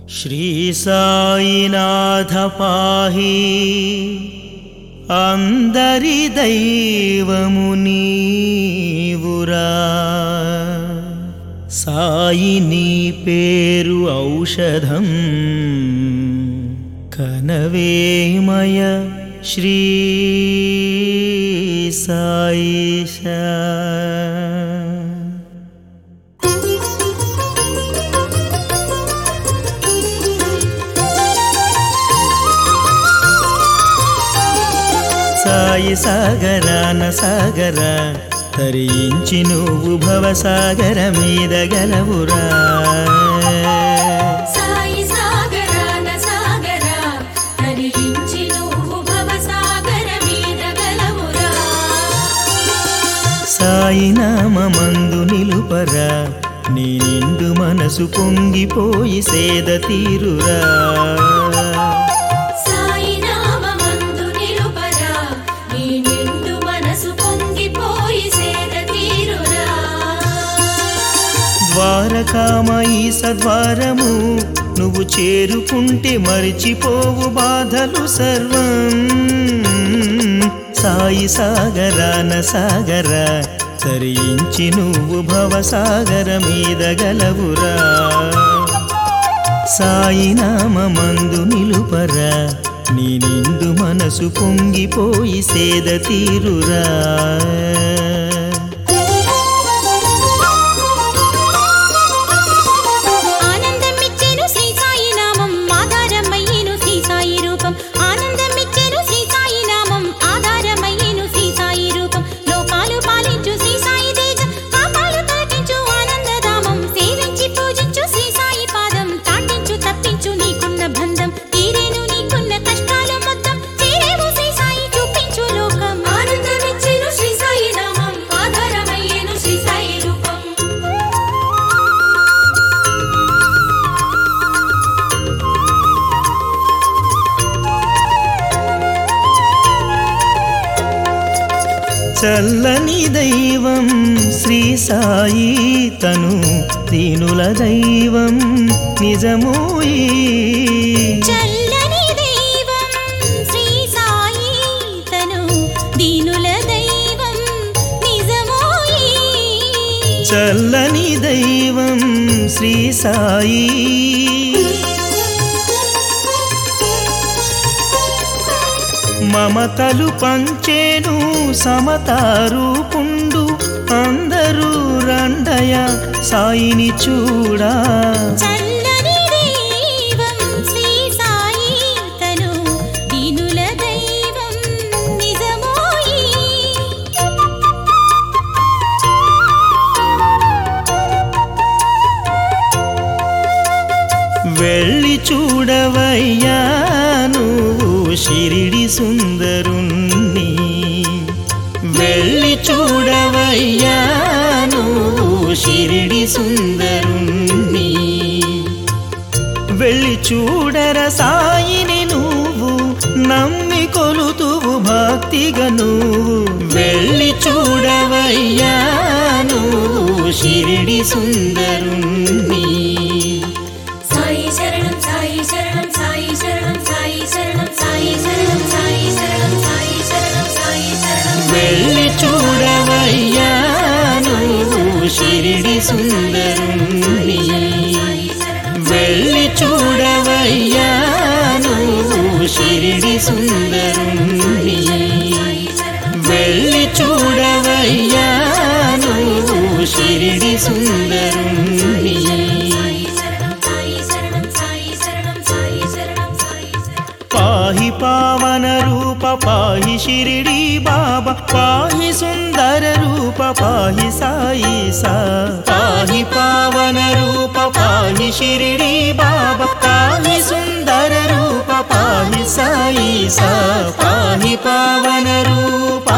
శ్రీ సాయినాథ పాహి అందరి దైవము నీవురా సాయి నీ పేరు ఔషధం కనవేమయ శ్రీ సాయిషా సాయి సాగరాన సాగర తరించి నువ్వు భవసాగర మీద గలవురా సాయి సాగరాన సాగర తరించి నువ్వు భవసాగర మీద గలవురా సాయి నామందు నిలుపరా నీ నిండు మనసు పొంగిపోయి సేద తీరురా సాయి నామమందు నిలుపరా నీ నిండు మనసు పొంగిపోయి సేద తీరురా ద్వారకామయి సద్వారము నువ్వు చేరుకుంటే మరిచిపోవు బాధలు సర్వం సాయి సాగరాన సాగర తరించి నువ్వు భవసాగర మీద గలవురా సాయి నామందు నిలుపరా నీ నిండు మనసు పొంగిపోయి సేద తీరురా ఆనందమిచ్చెను శ్రీ సాయి నామం ఆధారమయ్యేను శ్రీ సాయి రూపం ఆనందమిచ్చెను శ్రీ సాయి నామం ఆధారమయ్యేను శ్రీ సాయి రూపం లోకాలు పాలించు శ్రీ సాయి తేజం పాపాలు తొలగించు ఆనందధామం సేవించి పూజించు శ్రీ సాయి పాదం తాటించు తప్పించు నీకున్న బంధం తీరేను నీకున్న కష్టాలు మొత్తం చేరేవు శ్రీ సాయి చూపించు లోకం ఆనందమిచ్చెను శ్రీ సాయి నామం ఆధారమయ్యేను శ్రీ సాయి రూపం చల్లని దైవం శ్రీ సాయి తను దీనుల దైవం నిజమోయి చల్లని దైవం శ్రీ సాయి తను దీనుల దైవం నిజమోయి చల్లని దైవం శ్రీ సాయి మమతలు పంచేను సమతారూపుండు అందరూ రండయ సాయిని చూడా చల్లని దైవం శ్రీ సాయి తను దీనుల దైవం నిజమోయి వెళ్ళి చూడవయ్యా నువ్వు షిరిడి సుందరుణ్ణి వెళ్ళి చూడవయ్యా నువ్వు షిరిడి సుందరుణ్ణి వెళ్ళి చూడర సాయిని నువ్వు నమ్మి కొలుతువు భక్తిగా నువ్వు వెళ్ళి చూడవయ్యా నువ్వు షిరిడి సుందరుణ్ణి సాయి శరణం సాయి శరణం సాయి శరణం సాయి శరణం సాయి శరణం సాయి శరణం సాయి శరణం సాయి శరణం వెళ్ళి చూడవయ్యా నువ్వు షిరిడి సుందరుణ్ణి వెళ్ళి చూడవయ్యా నువ్వు షిరిడి సుందరుణ్ణి వెళ్ళి చూడవయ్యా నువ్వు షిరిడి సుందరుణ్ణి సాయి శరణం సాయి శరణం సాయి శరణం సాయి శరణం పాహి పావన రూప పాహి షిరిడి బాబా పాహి సుందర రూప పాహి సాయి సా పాహి పావన రూప పాహి షిరిడి బాబా పాహి సుందర రూప పాహి సాయి సా పాహి పావన రూప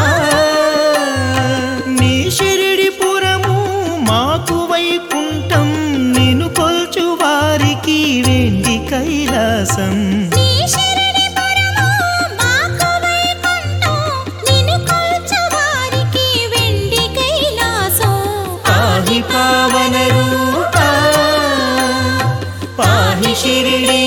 నీ షిరిడి పురము మాకు వైకుంఠం నిన్ను కొల్చు వారికి వెండి కైలాసం నీ శరణి పరమా మాకు వైకుంఠం నిన్ను కొల్చు వారికి వెండి కైలాసం పాహి పావన రూప పాహి పాహి షిరిడి